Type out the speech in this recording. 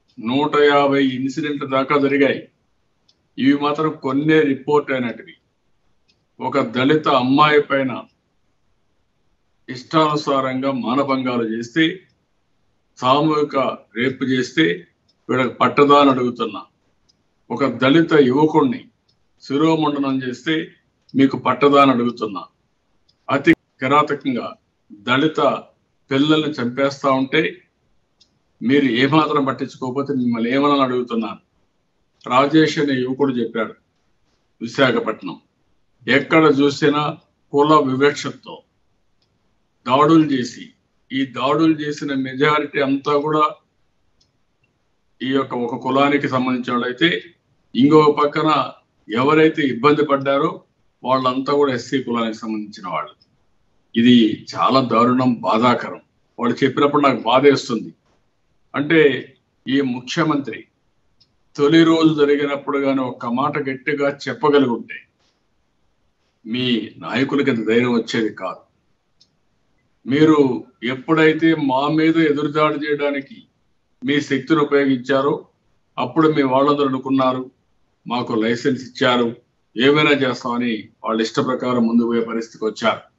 నూట యాభై ఇన్సిడెంట్ దాకా జరిగాయి ఇవి మాత్రం కొన్నే రిపోర్ట్ అయినటివి ఒక దళిత అమ్మాయి పైన ఇష్టానుసారంగా మానభంగాలు చేస్తే సామూహిక రేపు చేస్తే వీళ్ళకి పట్టదాని అడుగుతున్నా ఒక దళిత యువకుణ్ణి శిరోమండనం చేస్తే మీకు పట్టదాని అడుగుతున్నా అతి కిరాతకంగా దళిత పిల్లల్ని చంపేస్తా ఉంటే మీరు ఏమాత్రం పట్టించుకోకపోతే మిమ్మల్ని ఏమని అడుగుతున్నాను రాజేష్ అనే యువకుడు చెప్పాడు విశాఖపట్నం ఎక్కడ చూసినా కుల వివక్షతో దాడులు చేసి ఈ దాడులు చేసిన మెజారిటీ అంతా కూడా ఈ యొక్క ఒక కులానికి సంబంధించిన వాళ్ళైతే ఇంకొక పక్కన ఎవరైతే ఇబ్బంది పడ్డారో వాళ్ళంతా కూడా ఎస్సీ కులానికి సంబంధించిన వాళ్ళు ఇది చాలా దారుణం బాధాకరం వాళ్ళు చెప్పినప్పుడు నాకు బాధేస్తుంది అంటే ఈ ముఖ్యమంత్రి తొలి రోజు జరిగినప్పుడు కానీ ఒక్క మాట గట్టిగా చెప్పగలుగుంటే మీ నాయకులకి అంత ధైర్యం వచ్చేది కాదు మీరు ఎప్పుడైతే మా మీద ఎదురుదాడి చేయడానికి మీ శక్తిని ఉపయోగించారో అప్పుడు మీ వాళ్ళందరూ అనుకున్నారు మాకు లైసెన్స్ ఇచ్చారు ఏమైనా చేస్తామని వాళ్ళ ఇష్ట ప్రకారం ముందుకు పోయే పరిస్థితికి వచ్చారు